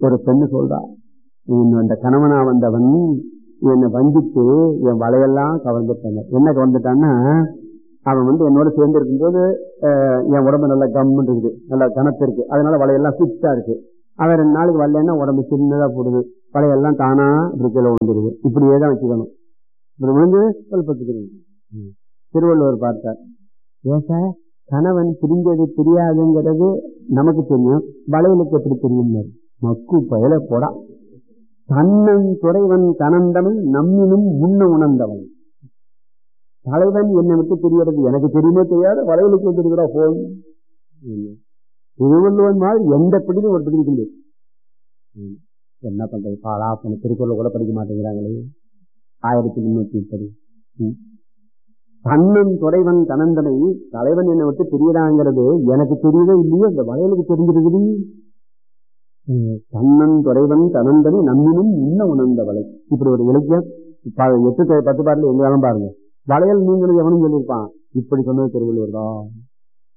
ஒரு பெண்ணு சொல்றா "இன்னும் அந்த கணவனா வந்தவன் என்னை வஞ்சித்து என் வலையெல்லாம் கவர்ந்துட்டாங்க என்ன கவர்ந்துட்டான்னா அவன் வந்து என்னோட சேர்ந்து இருக்கும்போது அஹ், என் உடம்பு நல்லா கம்முன்னு இருக்குது நல்லா கனத்து இருக்கு அதனால வலையெல்லாம் ஃபிட்டா இருக்கு அவன் ரெண்டு நாளுக்கு வரலன்னா உடம்பு சின்னதா போடுது வலையெல்லாம் தானா இப்படி கீழே வந்துடுது இப்படியே தான் வச்சுக்கணும் இப்படி விழுந்து சொல்பத்துக்கு திருவள்ளுவர் பார்த்தார் ஏன் சார் கணவன் பிரிஞ்சது தெரியாதுங்கிறது நமக்கு தெரியும் வளையலுக்கு எப்படி தெரியும் மக்கு பயல போடா தன்னன் துறைவன் கனந்தவன் நம்மினும் முன்ன உணர்ந்தவன் தலைவன் என்னை விட்டு தெரியறது எனக்கு தெரியுமோ தெரியாது வளையலுக்கு தெரியுதா போன் திருவள்ளுவன் மாதிரி எந்த பிடிக்கும் ஒரு பிடிக்கும் இல்லை ம். என்ன பண்றது பாலா பண்ண திருக்குறள் கூட படிக்க மாட்டேங்கிறாங்களே ஆயிரத்தி முன்னூத்தி முப்பது ம். தன்னன் துறைவன் கனந்தனை தலைவன் என்னை விட்டு தெரியறாங்கிறது எனக்கு தெரியுதோ இல்லையோ இந்த வளையலுக்கு தெரிஞ்சிருக்குது ம். தன்னன் துறைவன் கனந்தனை நம்மினும் இன்னும் உணர்ந்த வலை இப்படி ஒரு இலக்கியம் ப- எட்டு பத்து பாட்டில் எங்க வேணும் பாருங்க வளையல் நீங்களும் எவனும் சொல்லியிருப்பான் இப்படி சொன்னது திருவள்ளுவர் தான்